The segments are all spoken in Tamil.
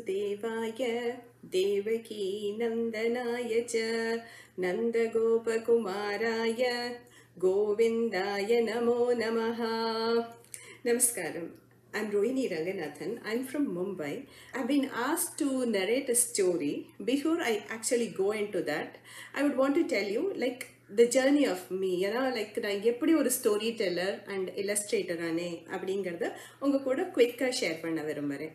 वासुदेवाय देवकी नन्दनाय च नन्दगोपकुमाराय गोविन्दाय नमो नमः Namaskaram. I'm Rohini Ranganathan. I'm from Mumbai. I've been asked to narrate a story. Before I actually go into that, I would want to tell you like the journey of me. You know, like நான் எப்படி ஒரு ஸ்டோரி டெல்லர் அண்ட் இல்லஸ்ட்ரேட்டர் ஆனே அப்படிங்கிறத உங்க கூட குவிக்காக ஷேர் பண்ண விரும்புகிறேன்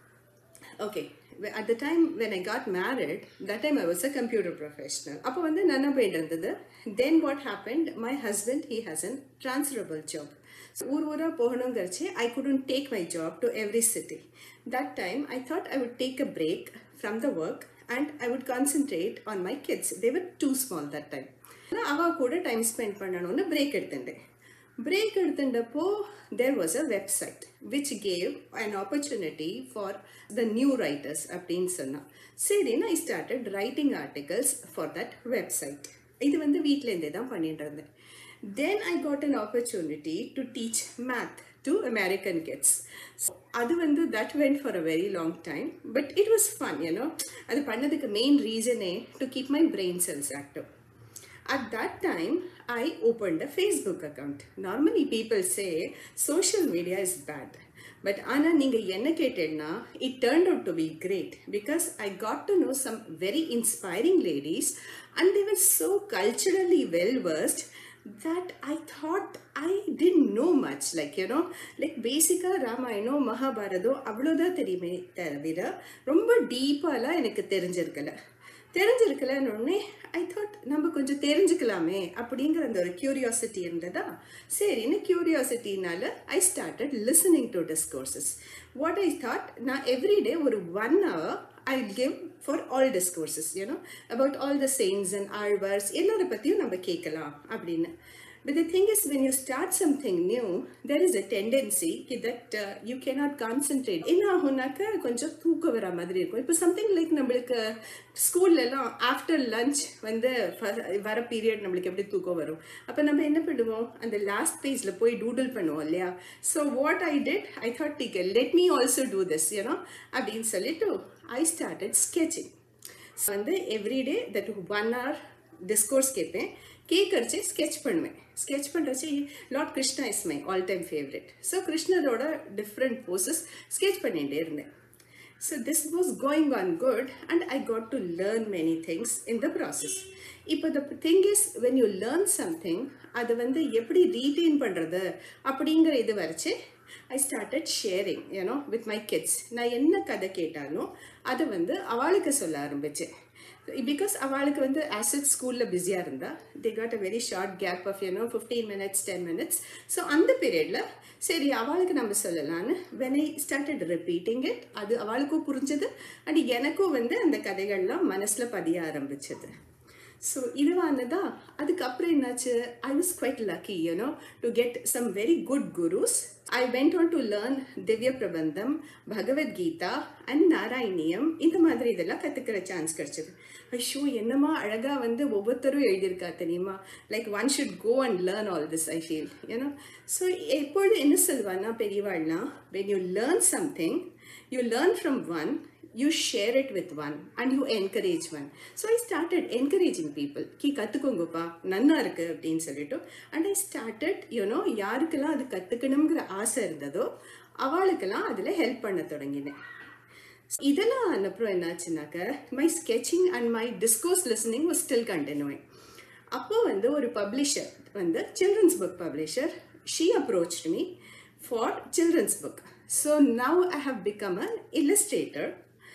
okay at the time when I got married that time I was a computer professional அப்போ வந்து நல்லா போயிட்டு இருந்தது then what happened my husband he has an transferable job ஊர் ஊராக போகணுங்கிறச்சு I couldn't take my job to every city that time I thought I would take a break from the work and I would concentrate on my kids they were too small that time அவ கூட டைம் ஸ்பெண்ட் பண்ணணும்னு பிரேக் எடுத்துட்டேன் பிரேக் எடுத்துட்டப்போ there was a website which gave an opportunity for the new writers அப்படின்னு சொன்னான் சரின்னு I started writing articles for that website இது வந்து வீட்டிலேருந்தே தான் பண்ணிட்டு இருந்தேன் then I got an opportunity to teach math to American kids அது வந்து that went for a very long time but it was fun you know அது பண்ணதுக்கு மெயின் ரீசனே to keep my brain cells active At that time, I opened a Facebook account. Normally, people say social media is bad. But Anna, நீங்க என்ன கேட்டேன்னா it turned out to be great because I got to know some very inspiring ladies and they were so culturally well versed that I thought I didn't know much. Like, you know, like பேசிக்காக ராமாயணம் மகாபாரதம் அவ்வளோதான் தெரியுமே தவிர ரொம்ப டீப்பாலாம் எனக்கு தெரிஞ்சிருக்கல தெரிஞ்சிருக்கலன்னு உடனே ஐ தாட் நம்ம கொஞ்சம் தெரிஞ்சுக்கலாமே அப்படிங்கிற அந்த ஒரு கியூரியாசிட்டி இருந்ததா சரின்னு கியூரியாசிட்டினால I started listening to discourses what I thought நான் எவ்ரிடே ஒரு one hour I give for all discourses you know about all the saints and Alwars எல்லாரை பற்றியும் நம்ம கேட்கலாம் அப்படின்னு But the thing is, when you start something new, there is a tendency that uh, you cannot concentrate. என்ன ஆகும்னாக்க கொஞ்சம் தூக்கம் வர மாதிரி இருக்கும் இப்போ சம்திங் லைக் நம்மளுக்கு ஸ்கூல்லலாம் ஆஃப்டர் லஞ்ச் வந்து வர பீரியட் நம்மளுக்கு எப்படி தூக்கம் வரும் அப்போ நம்ம என்ன பண்ணுவோம் அந்த லாஸ்ட் பேஜில் போய் டூடில் பண்ணுவோம் இல்லையா so what I did I thought டிக் let me also do this you know அப்படின்னு சொல்லிட்டு ஐ ஸ்டார்டட் ஸ்கெச்சிங் ஸோ வந்து everyday that one hour discourse கேட்பேன் கேட்கறச்சு ஸ்கெச் பண்ணுவேன் ஸ்கெச் பண்ணுறச்சு Lord Krishna is my all time favourite so கிருஷ்ணரோட டிஃப்ரெண்ட் போசஸ் ஸ்கெச் பண்ணிகிட்டே இருந்தேன் so this was going on good and I got to learn many things in the process இப்போ the thing is when you learn something அது வந்து எப்படி ரீட்டைன் பண்ணுறது அப்படிங்கிற இது வரைச்சு I started sharing you know with my kids நான் என்ன கதை கேட்டாலும் அதை வந்து அவளுக்கு சொல்ல ஆரம்பித்தேன் பிகாஸ் அவளுக்கு வந்து ஆசிட் ஸ்கூலில் பிஸியாக இருந்தா they got a very short gap of you know fifteen minutes ten minutes so அந்த பீரியடில் சரி அவளுக்கு நம்ம சொல்லலான்னு when I started repeating it அது அவளுக்கும் புரிஞ்சது அண்ட் எனக்கும் வந்து அந்த கதைகள்லாம் மனசில் பதிய ஆரம்பிச்சது ஸோ இதுவானதா அதுக்கப்புறம் என்னாச்சு I was quite lucky you know to get some very good gurus I went on to learn Divya Prabandham Bhagavad Gita and Narayaneeyam இந்த மாதிரி இதெல்லாம் கற்றுக்கிற சான்ஸ் கிடச்சிது ஐஷோ என்னமா அழகாக வந்து ஒவ்வொருத்தரும் எழுதியிருக்கா தெரியுமா like one should go and learn all this I feel ஏன்னா ஸோ எப்பொழுது என்ன சொல்வான்னா பெரியவாள்னா when you learn something you learn from one you share it with one and you encourage one. So I started encouraging people. கீ கற்றுக்கோங்கப்பா நன்னா இருக்கு அப்படின்னு சொல்லிட்டு அண்ட் ஐ ஸ்டார்டட் யூனோ யாருக்கெல்லாம் அது கற்றுக்கணுங்கிற ஆசை இருந்ததோ அவளுக்கெல்லாம் அதில் ஹெல்ப் பண்ண தொடங்கினேன் இதெல்லாம் அப்புறம் என்னாச்சுனாக்க my sketching and my discourse listening was still continuing அப்போ வந்து ஒரு பப்ளிஷர் வந்து children's book publisher she approach me for children's book so now I have become a illustrator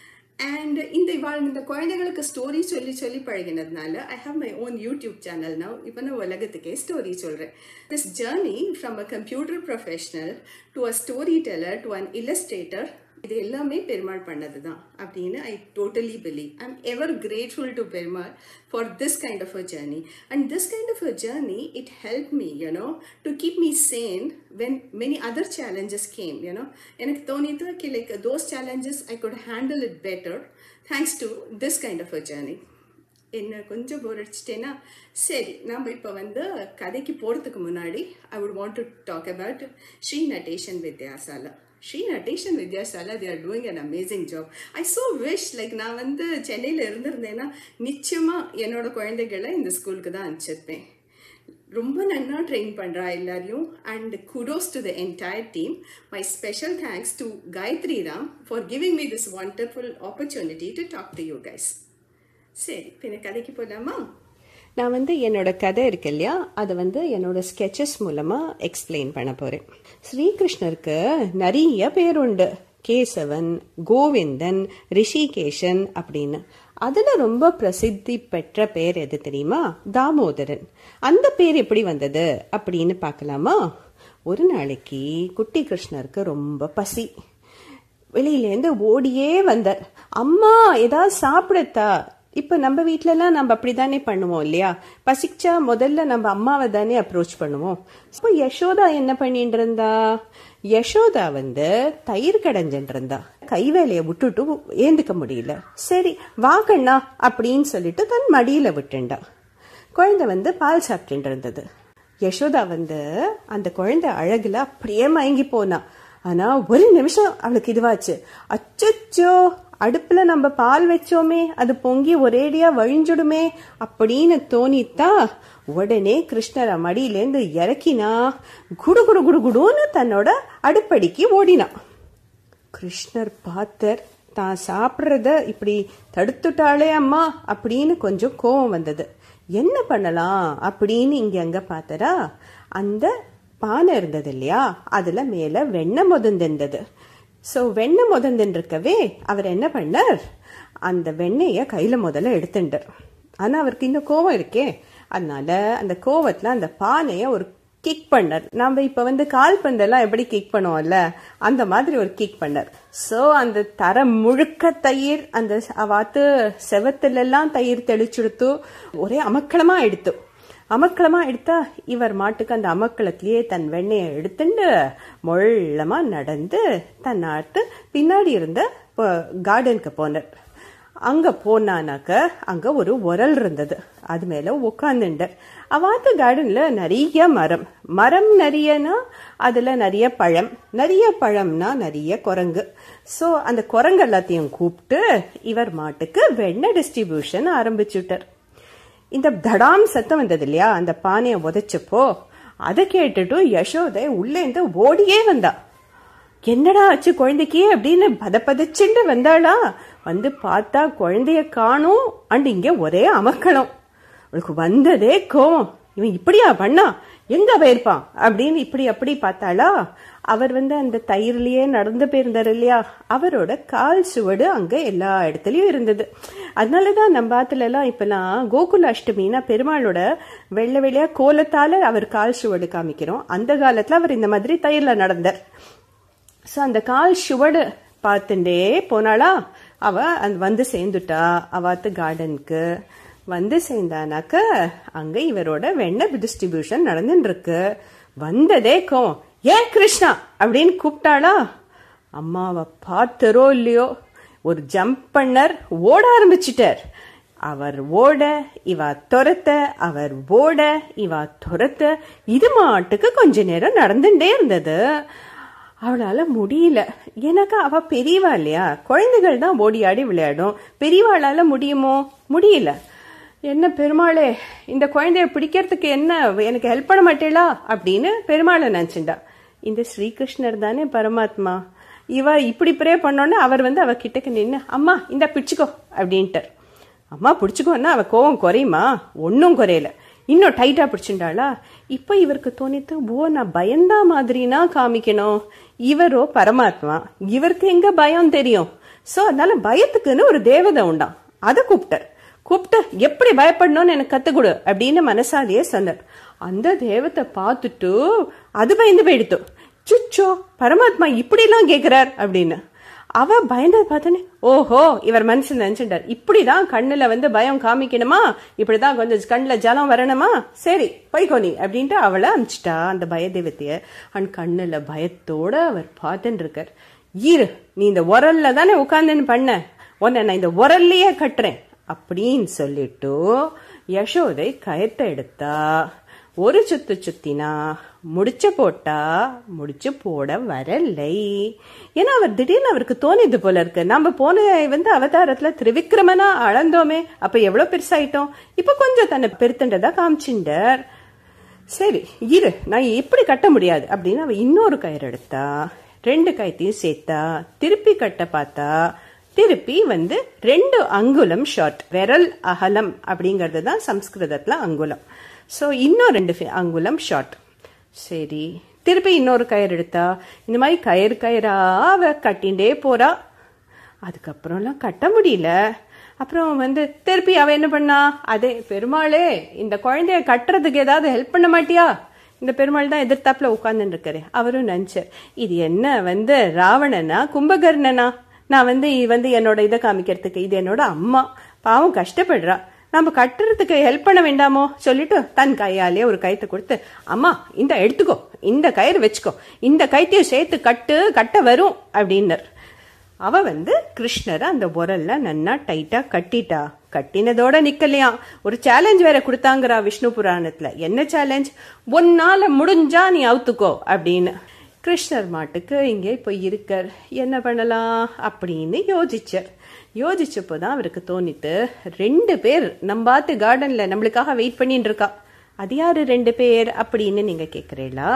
and இந்த இவாள் இந்த குழந்தைகளுக்கு ஸ்டோரி சொல்லி சொல்லி பழகினதுனால I have my own YouTube channel now இப்போ நான் உலகத்துக்கே ஸ்டோரி சொல்கிறேன் this journey from a computer professional to a story teller to an illustrator இது எல்லாமே பெருமாள் பண்ணது தான் அப்படின்னு I totally believe I am ever grateful to Perumal for this kind of a journey and this kind of a journey it help me you know to keep me sane when many other challenges came you know எனக்கு தோணித்து கி like those challenges I could handle it better thanks to this kind of a journey என்ன கொஞ்சம் போர் அடிச்சிட்டேன்னா சரி நம்ம இப்போ வந்து கதைக்கு போகிறதுக்கு முன்னாடி I would want to talk about Sri Natesan Vidyasala Sri Natesan Vidyasala they are doing an amazing job i so wish like நான் வந்து சென்னையில் இருந்திருந்தேன்னா நிச்சயமாக என்னோட குழந்தைகளை இந்த ஸ்கூலுக்கு தான் அனுப்பிச்சிருப்பேன் ரொம்ப நன்னா ட்ரெயின் பண்ணுறா எல்லாரையும் and kudos to the entire team my special thanks to Gayathri Ram for giving me this wonderful opportunity to talk to you guys சரி பின்ன கதைக்கு போகலாமா நான் வந்து என்னோட கதை இருக்கு இல்லையா அதை வந்து என்னோட ஸ்கெச்சஸ் மூலமாக எக்ஸ்பிளைன் பண்ண போகிறேன் ஸ்ரீகிருஷ்ணருக்கு நிறைய பேர் உண்டு கேசவன் கோவிந்தன் ரிஷிகேஷன் அப்படின்னு அதில் ரொம்ப பிரசித்தி பெற்ற பேர் எது தெரியுமா தாமோதரன் அந்த பேர் எப்படி வந்தது அப்படின்னு பார்க்கலாமா ஒரு நாளைக்கு குட்டி கிருஷ்ணருக்கு ரொம்ப பசி வெளியிலேருந்து ஓடியே வந்தார் அம்மா ஏதாவது சாப்பிடத்தா இப்போ நம்ம வீட்டிலலாம் நம்ம அப்படி தானே பண்ணுவோம் இல்லையா பசிச்சா முதல்ல நம்ம அம்மாவை தானே அப்ரோச் பண்ணுவோம் இப்போ யசோதா என்ன பண்ணிட்டு இருந்தா யசோதா வந்து தயிர் கடைஞ்சிட்டு இருந்தா கை வேலையை விட்டுட்டு ஏந்துக்க முடியல சரி வா கண்ணா அப்படின்னு சொல்லிட்டு தன் மடியில விட்டுண்டா குழந்தை வந்து பால் சாப்பிட்டு இருந்தது யசோதா வந்து அந்த குழந்தை அழகுல அப்படியே மயங்கி போனா ஆனா ஒரு நிமிஷம் அவளுக்கு இதுவாச்சு அச்சச்சோ அடுப்புல நம்ம பால் வச்சோமே அது பொங்கி ஒரேடியா வழிஞ்சுடுமே அப்படின்னு தோணித்தா உடனே கிருஷ்ணரை மடியிலேருந்து இறக்கினா குடு குடு குடு குடுன்னு தன்னோட அடுப்படிக்கு ஓடினான் கிருஷ்ணர் பார்த்தர் தான் சாப்பிட்றத இப்படி தடுத்துட்டாளே அம்மா அப்படின்னு கொஞ்சம் கோவம் வந்தது என்ன பண்ணலாம் அப்படின்னு இங்க அங்க பார்த்தரா அந்த பானை இருந்தது இல்லையா அதுல மேல வெண்ணெய் முதந்திருந்தது ஸோ வெண்ணெய் முதந்திருக்கவே அவர் என்ன பண்ணார் அந்த வெண்ணெய கையில முதல்ல எடுத்துட்டார் ஆனா அவருக்கு இந்த கோவம் இருக்கே அதனால அந்த கோவத்துல அந்த பானைய ஒரு கிக் பண்ணார் நம்ம இப்ப வந்து கால் பந்தெல்லாம் எப்படி கிக் பண்ணுவோம்ல அந்த மாதிரி ஒரு கிக் பண்ணார் சோ அந்த தர முழுக்க தயிர் அந்த அவாத்து செவத்துல எல்லாம் தயிர் தெளிச்சுடுத்து ஒரே அமக்களமா எடுத்து அமக்களமா எடுத்தா இவர் மாட்டுக்கு அந்த அமக்களத்திலேயே தன் வெண்ணெயை எடுத்துட்டு மொள்ளமா நடந்து தன் ஆட்டு பின்னாடி இருந்த கார்டனுக்கு போனார் அங்க போனானாக்க அங்க ஒரு உரல் இருந்தது அது மேல உட்காந்துண்டு அவாத்து கார்டன்ல நிறைய மரம் மரம் நிறையனா அதுல நிறைய பழம் நிறைய பழம்னா நிறைய குரங்கு சோ அந்த குரங்கு எல்லாத்தையும் கூப்பிட்டு இவர் மாட்டுக்கு வெண்ணெய் டிஸ்ட்ரிபியூஷன் ஆரம்பிச்சுட்டார் இந்த தடாம் சத்தம் வந்தது இல்லையா அந்த பானையை உதைச்சப்போ அதை கேட்டுட்டு யசோதை உள்ளேந்து ஓடியே வந்தா என்னடா ஆச்சு குழந்தைக்கு அப்படின்னு பத பதச்சுண்டு வந்தாளா வந்து பார்த்தா குழந்தைய காணும் அண்ட் இங்க ஒரே அமக்களம் அவளுக்கு வந்ததே கோவம் இவன் இப்படியா பண்ணா எங்க போயிருப்பான் அப்படின்னு இப்படி அப்படி பார்த்தாளா அவர் வந்து அந்த தயிர்லயே நடந்து போயிருந்தார் இல்லையா அவரோட கால் சுவடு அங்க எல்லா இடத்துலயும் இருந்தது அதனாலதான் நம்ம ஆத்துல எல்லாம் இப்பெல்லாம் கோகுல அஷ்டமினா பெருமாளோட வெள்ளை வெள்ளையா கோலத்தால அவர் கால் சுவடு காமிக்கிறோம் அந்த காலத்துல அவர் இந்த மாதிரி தயிர்ல நடந்தார் ஸோ அந்த கால் சுவடு பார்த்துட்டே போனாளா அவ அந்த வந்து சேர்ந்துட்டா அவாத்து கார்டனுக்கு வந்து சேர்ந்தானாக்க அங்க இவரோட வெண்ணெய் டிஸ்ட்ரிபியூஷன் நடந்துட்டு இருக்கு வந்ததே கோவம் ஏன் கிருஷ்ணா அப்படின்னு கூப்பிட்டாளா அம்மாவை பார்த்தரோ இல்லையோ ஒரு ஜம்ப் பண்ணர் ஓட ஆரம்பிச்சிட்டார் அவர் ஓட இவ துரத்த அவர் ஓட இவ துரத்த இது மாட்டுக்கு கொஞ்ச நேரம் நடந்துட்டே இருந்தது அவளால முடியல எனக்கு அவ பெரியவா இல்லையா குழந்தைகள் தான் ஓடி ஆடி விளையாடும் பெரியவாளால முடியுமோ முடியல என்ன பெருமாளே இந்த குழந்தைய பிடிக்கிறதுக்கு என்ன எனக்கு ஹெல்ப் பண்ண மாட்டேளா அப்படின்னு பெருமாளை நினைச்சுண்டா இந்த ஸ்ரீகிருஷ்ணர் தானே பரமாத்மா இவ இப்படி ப்ரே பண்ணோன்னு அவர் வந்து அவ கிட்டக்கு நின்று அம்மா இந்த பிடிச்சிக்கோ அப்படின்ட்டார் அம்மா பிடிச்சிக்கோன்னா அவ கோவம் குறையுமா ஒன்றும் குறையல இன்னும் டைட்டா பிடிச்சிண்டாளா இப்போ இவருக்கு தோணித்து ஓ நான் பயந்தா மாதிரினா காமிக்கணும் இவரோ பரமாத்மா இவருக்கு எங்க பயம் தெரியும் சோ அதனால பயத்துக்குன்னு ஒரு தேவதை உண்டாம் அதை கூப்பிட்டார் கூப்பிட்டு எப்படி பயப்படணும்னு எனக்கு கத்துக்கொடு அப்படின்னு மனசாலேயே சொன்னார் அந்த தேவத்தை பார்த்துட்டு அது பயந்து போயிடுத்து சுச்சோ பரமாத்மா இப்படி எல்லாம் கேக்குறார் அப்படின்னு அவ பயந்தது பார்த்தனே ஓஹோ இவர் மனசு நினைச்சுட்டார் இப்படிதான் கண்ணுல வந்து பயம் காமிக்கணுமா இப்படிதான் கொஞ்சம் கண்ணுல ஜலம் வரணுமா சரி போய்கோ நீ அப்படின்ட்டு அவளை அனுப்பிச்சிட்டா அந்த பயதேவத்தைய அண்ட் கண்ணுல பயத்தோட அவர் பார்த்துட்டு இருக்கார் ஈரு நீ இந்த உரல்ல தானே உட்காந்துன்னு பண்ண உன்னை நான் இந்த உரல்லையே கட்டுறேன் அப்படின்னு சொல்லிட்டு யசோதை கயத்தை எடுத்தா ஒரு சுத்து சுத்தினா முடிச்ச போட்டா முடிச்சு போட வரலை ஏன்னா அவர் திடீர்னு அவருக்கு தோணிது போல இருக்கு நம்ம போன வந்து அவதாரத்துல திரிவிக்ரமனா அளந்தோமே அப்ப எவ்வளவு பெருசாயிட்டோம் இப்ப கொஞ்சம் தன்னை பெருத்தண்டதா காமிச்சிண்டார் சரி இரு நான் எப்படி கட்ட முடியாது அப்படின்னு அவ இன்னொரு கயிறு எடுத்தா ரெண்டு கயத்தையும் சேர்த்தா திருப்பி கட்ட பார்த்தா திருப்பி வந்து ரெண்டு அங்குலம் ஷார்ட் விரல் அகலம் அப்படிங்கிறது தான் சம்ஸ்கிருதத்துல அங்குலம் ஸோ இன்னும் ரெண்டு fi- அங்குலம் ஷார்ட் சரி திருப்பி இன்னொரு கயிறு எடுத்தா இந்த மாதிரி கயிறு கயிறா அவ கட்டிண்டே போறா அதுக்கப்புறம்லாம் கட்ட முடியல அப்புறம் வந்து திருப்பி அவ என்ன பண்ணா அதே பெருமாளே இந்த குழந்தைய கட்டுறதுக்கு ஏதாவது ஹெல்ப் பண்ண மாட்டியா இந்த பெருமாள் தான் எதிர்த்தாப்புல உட்கார்ந்துட்டு இருக்காரு அவரும் நினைச்சார் இது என்ன வந்து ராவணனா கும்பகர்ணனா நான் வந்து இது வந்து என்னோட இதை காமிக்கிறதுக்கு இது என்னோட அம்மா பாவம் கஷ்டப்படுறா நம்ம கட்டுறதுக்கு ஹெல்ப் பண்ண வேண்டாமோ சொல்லிட்டு தன் கையாலே ஒரு கயித்தை கொடுத்து அம்மா இந்த எடுத்துக்கோ இந்த கயிறு வச்சுக்கோ இந்த கயித்தையும் சேர்த்து கட்டு கட்ட வரும் அப்படின்னர் அவ வந்து கிருஷ்ணரை அந்த உரல்ல நன்னா டைட்டா கட்டிட்டா கட்டினதோட நிக்கலையாம் ஒரு சேலஞ்ச் வேற கொடுத்தாங்கறா விஷ்ணு புராணத்துல என்ன சேலஞ்ச் உன்னால முடிஞ்சா நீ அவுத்துக்கோ அப்படின்னு கிருஷ்ணர் மாட்டுக்கு இங்கே இப்போ இருக்கார் என்ன பண்ணலாம் அப்படின்னு யோசிச்சார் யோசிச்சப்போதான் அவருக்கு தோணித்து ரெண்டு பேர் நம்பாத்து கார்டன்ல நம்மளுக்காக வெயிட் பண்ணிட்டு இருக்கா அது யாரு ரெண்டு பேர் அப்படின்னு நீங்க கேக்குறீங்களா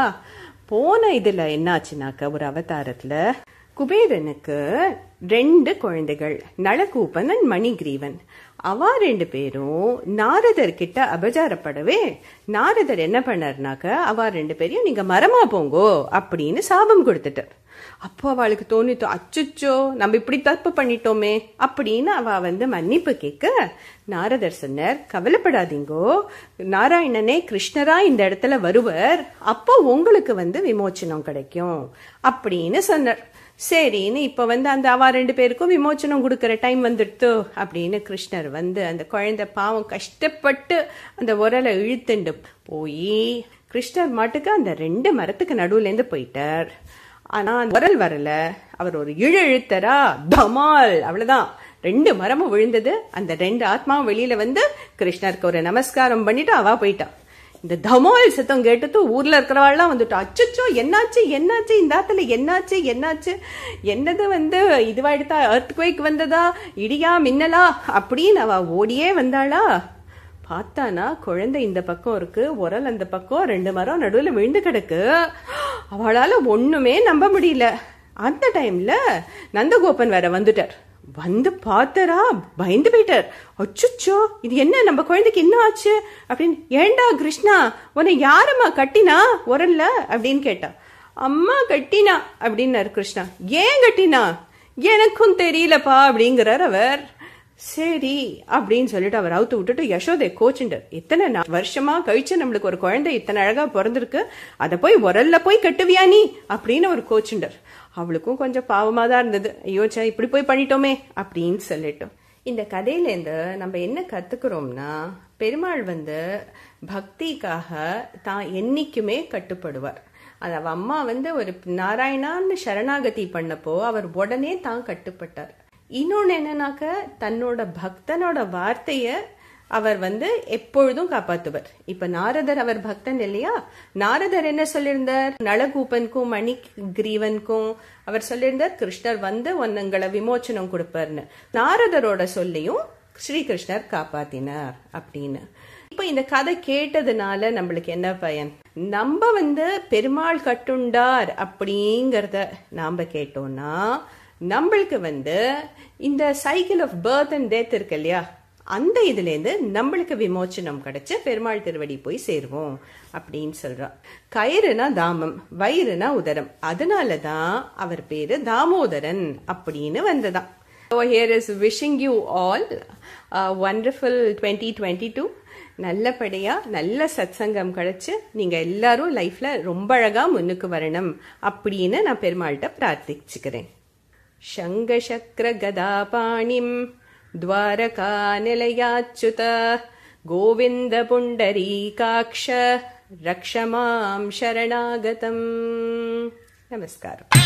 போன இதுல என்னாச்சுனாக்க ஒரு அவதாரத்துல குபேரனுக்கு ரெண்டு குழந்தைகள் நளகூபன் and மணிகிரீவன் அவா ரெண்டு பேரும் நாரதர் கிட்ட அபச்சாரப்படவே நாரதர் என்ன பண்ணார்னாக்க அவா ரெண்டு பேரையும் நீங்க மரமா போங்கோ அப்படின்னு சாபம் கொடுத்துட்டார் அப்போ அவளுக்கு தோணித்தோ அச்சுச்சோ நம்ம இப்படி தப்பு பண்ணிட்டோமே அப்படின்னு அவ வந்து மன்னிப்பு கேட்க நாரதர் சொன்னார் கவலைப்படாதீங்கோ நாராயணனே கிருஷ்ணரா இந்த இடத்துல வருவர் அப்போ உங்களுக்கு வந்து விமோச்சனம் கிடைக்கும் அப்படின்னு சொன்னார் சரின்னு இப்ப வந்து அந்த அவா ரெண்டு பேருக்கும் விமோச்சனம் கொடுக்கற டைம் வந்துடுத்து அப்படின்னு கிருஷ்ணர் வந்து அந்த குழந்தை பாவம் கஷ்டப்பட்டு அந்த உரலை இழுத்துண்டு போய் கிருஷ்ணர் மாட்டுக்கு அந்த ரெண்டு மரத்துக்கு நடுவுல இருந்து போயிட்டார் ஆனா அந்த உரல் வரல அவர் ஒரு இழு இழுத்தரா தமால் அவ்வளவுதான் ரெண்டு மரமும் விழுந்தது அந்த ரெண்டு ஆத்மாவும் வெளியில வந்து கிருஷ்ணருக்கு ஒரு நமஸ்காரம் பண்ணிட்டு அவா போயிட்டா இந்த தமால் சத்தம் கேட்டது ஊர்ல இருக்கிறவாள்லாம் வந்துட்டா அச்சச்சோ என்னாச்சு என்னாச்சு இந்த ஆத்துல என்னாச்சு என்னாச்சு என்னது வந்து இதுவாயிடுதா எர்த் குவைக் வந்ததா இடியா மின்னலா அப்படின்னு அவ ஓடியே வந்தாளா பார்த்தானா குழந்தை இந்த பக்கம் இருக்கு உரல் அந்த பக்கம் ரெண்டு மரம் நடுவுல விழுந்து கிடக்கு அவளால ஒண்ணுமே நம்ப முடியல அந்த டைம்ல நந்தகோபன் வேற வந்துட்டார் வந்து பார்த்தரா பயந்து போயிட்டார் அச்சுச்சோ இது என்ன நம்ம குழந்தைக்கு என்ன ஆச்சு அப்படின்னு ஏண்டா கிருஷ்ணா உன்னை யாரம்மா கட்டினா உரல்ல அப்படின்னு கேட்டா அம்மா கட்டினா அப்படின்னாரு கிருஷ்ணா ஏன் கட்டினா எனக்கும் தெரியலப்பா அப்படிங்கிறார் அவர் சரி அப்படின்னு சொல்லிட்டு அவர் அவுத்து விட்டுட்டு யசோதை கோச்சுண்டர் இத்தனை நா- வருஷமா கழிச்சு நம்மளுக்கு ஒரு குழந்தை இத்தனை அழகா பிறந்திருக்கு அதை போய் உரல்ல போய் கட்டுவியா நீ அப்படின்னு ஒரு கோச்சுண்டர் அவளுக்கும் கொஞ்சம் பாவமா தான் இருந்தது ஐயோ சே இப்படி போய் பண்ணிட்டோமே அப்படின்னு சொல்லிட்டோம் இந்த கதையில இருந்து நம்ம என்ன கத்துக்கிறோம்னா பெருமாள் வந்து பக்திக்காக தான் என்னைக்குமே கட்டுப்படுவார் அது அவ அம்மா வந்து ஒரு நாராயணான்னு சரணாகதி பண்ணப்போ அவர் உடனே தான் கட்டுப்பட்டார் இன்னொன்னு என்னன்னாக்க தன்னோட பக்தனோட வார்த்தைய அவர் வந்து எப்பொழுதும் காப்பாத்துவர் இப்ப நாரதர் அவர் பக்தன் இல்லையா நாரதர் என்ன சொல்லியிருந்தார் நளகூபனுக்கும் மணி கிரீவனுக்கும் அவர் சொல்லியிருந்தார் கிருஷ்ணர் வந்து உங்களை விமோச்சனம் கொடுப்பார்னு நாரதரோட சொல்லியும் ஸ்ரீகிருஷ்ணர் காப்பாத்தினார் அப்படின்னு இப்ப இந்த கதை கேட்டதுனால நம்மளுக்கு என்ன பயன் நம்ம வந்து பெருமாள் கட்டுண்டார் அப்படிங்கறத நாம கேட்டோம்னா நம்மளுக்கு வந்து இந்த cycle of birth and death இருக்கு இல்லையா அந்த இதுல இருந்து நம்மளுக்கு விமோச்சனம் கிடைச்சு பெருமாள் திருவடி போய் சேருவோம் அப்படின்னு சொல்றா கயிறுனா தாமம் வயிறுனா உதரம் அதனாலதான் அவர் பேரு தாமோதரன் அப்படின்னு வந்ததாம் So here is wishing you all a wonderful 2022 நல்லபடியா நல்ல சத்சங்கம் கிடைச்சு நீங்க எல்லாரும் லைஃப்ல ரொம்ப அழகா முன்னுக்கு வரணும் அப்படின்னு நான் பெருமாள்கிட்ட பிரார்த்திச்சுக்கிறேன் शङ्खशक्र गदापाणिम् द्वारकानिलयाच्युत गोविन्द पुण्डरीकाक्ष रक्ष मां शरणागतम् नमस्कारः